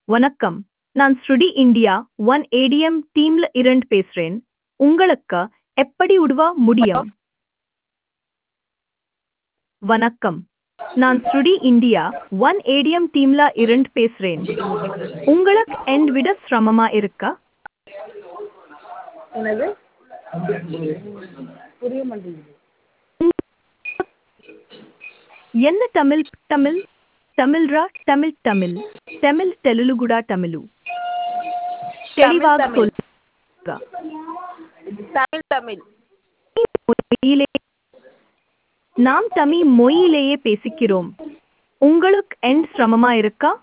வணக்கம் நான் ஸ்ருடி இந்தியா ஒன் ஏடிஎம் டீம்ல இருந்து பேசுறேன் உங்களுக்கு எப்படி உதவ முடியும் வணக்கம் நான் ஸ்ருடி இந்தியா ஒன் ஏடிஎம் டீம்ல இருந்து பேசுறேன் உங்களுக்கு என் விட சிரமமா இருக்கா என்னது புரிய மாட்டேங்குது என்ன தமிழ் தமிழ் தமிழ்ரா தமிழ் தமிழ் தமிழ் தெலுங்குடா தமிழு தெளிவாக தமிழ். சொல்லுங்க தமிழ் தமிழ் மொழியிலே நாம் தமிழ் மொழியிலேயே பேசிக்கிறோம் உங்களுக்கு என் சிரமமா இருக்கா